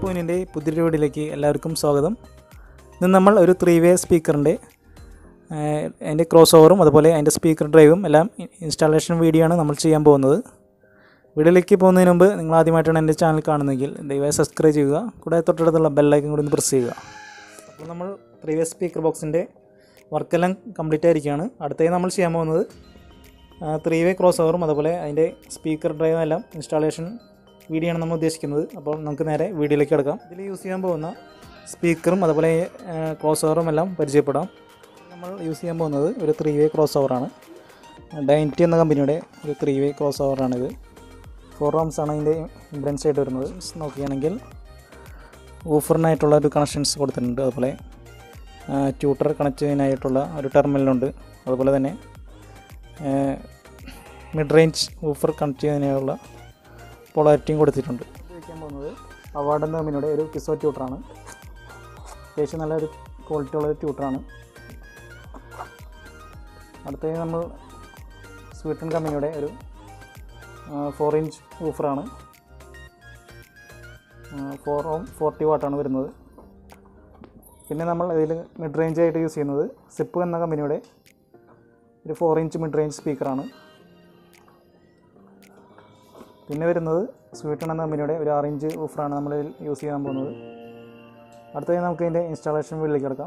പോയിൻറ്റിൻ്റെ പുതിയൊരു വീഡിയോയിലേക്ക് എല്ലാവർക്കും സ്വാഗതം ഇന്ന് നമ്മൾ ഒരു ത്രീ വേ സ്പീക്കറിൻ്റെ അതിൻ്റെ ക്രോസ് ഓവറും അതുപോലെ അതിൻ്റെ സ്പീക്കർ ഡ്രൈവും എല്ലാം ഇൻസ്റ്റാളേഷൻ വീഡിയോ ആണ് നമ്മൾ ചെയ്യാൻ പോകുന്നത് വീഡിയോയിലേക്ക് പോകുന്നതിന് മുമ്പ് നിങ്ങൾ ആദ്യമായിട്ടാണ് എൻ്റെ ചാനൽ കാണുന്നതെങ്കിൽ ദയവായി സബ്സ്ക്രൈബ് ചെയ്യുക കൂടാതെ തൊട്ടടുത്തുള്ള ബെല്ലൈക്കൻ കൂടി ഒന്ന് പ്രസ് ചെയ്യുക അപ്പോൾ നമ്മൾ ത്രീ വേ സ്പീക്കർ ബോക്സിൻ്റെ വർക്കെല്ലാം കംപ്ലീറ്റ് ആയിരിക്കുകയാണ് അടുത്തായി നമ്മൾ ചെയ്യാൻ പോകുന്നത് ത്രീ വേ ക്രോസ് ഓവറും അതുപോലെ അതിൻ്റെ സ്പീക്കർ ഡ്രൈവും എല്ലാം ഇൻസ്റ്റാളേഷൻ വീഡിയോ ആണ് നമ്മൾ ഉദ്ദേശിക്കുന്നത് അപ്പോൾ നമുക്ക് നേരെ വീഡിയോയിലേക്ക് എടുക്കാം ഇതിൽ യൂസ് ചെയ്യാൻ പോകുന്ന സ്പീക്കറും അതുപോലെ ക്രോസ് ഓവറും എല്ലാം പരിചയപ്പെടാം നമ്മൾ യൂസ് ചെയ്യാൻ പോകുന്നത് ഒരു ത്രീ വേ ക്രോസ് ഓവറാണ് ഡൈൻറ്റി എന്ന കമ്പനിയുടെ ഒരു ത്രീ വേ ക്രോസ് ഓവറാണിത് ഫോർ റോംസ് ആണ് ഇതിൻ്റെ ഇംബ്രൻസ് ആയിട്ട് വരുന്നത് നോക്കുകയാണെങ്കിൽ ഊഫറിനായിട്ടുള്ള ഒരു കണക്ഷൻസ് കൊടുത്തിട്ടുണ്ട് അതുപോലെ ട്യൂട്ടർ കണക്ട് ചെയ്യാനായിട്ടുള്ള ഒരു ടെർമിനലുണ്ട് അതുപോലെ തന്നെ മിഡ് റേഞ്ച് ഊഫർ കണക്ട് ചെയ്യാനുള്ള പൊളാരിറ്റിയും കൊടുത്തിട്ടുണ്ട് ഉപയോഗിക്കാൻ പോകുന്നത് അവാർഡ് എന്ന കമ്പനിയുടെ ഒരു കിസോ ട്യൂട്ടറാണ് അത്യാവശ്യം നല്ലൊരു ക്വാളിറ്റി ഉള്ള ട്യൂട്ടറാണ് അടുത്തത് നമ്മൾ സ്വീറ്റൻ കമ്പനിയുടെ ഒരു ഫോർ ഇഞ്ച് ഊഫറാണ് ഫോർ ഓം ഫോർട്ടി വാട്ടാണ് വരുന്നത് പിന്നെ നമ്മൾ ഇതിൽ മിഡ് റേഞ്ച് ആയിട്ട് യൂസ് ചെയ്യുന്നത് സിപ്പ് എന്ന കമ്പനിയുടെ ഒരു ഫോർ ഇഞ്ച് മിഡ് റേഞ്ച് സ്പീക്കറാണ് പിന്നെ വരുന്നത് സ്വീറ്റൺ എന്ന കമ്പനിയുടെ ഒരു ആറ് ഇഞ്ച് ഊഫറാണ് നമ്മൾ യൂസ് ചെയ്യാൻ പോകുന്നത് അടുത്തതായി നമുക്ക് ഇതിൻ്റെ ഇൻസ്റ്റാളേഷൻ വീട്ടിലേക്ക് കിടക്കാം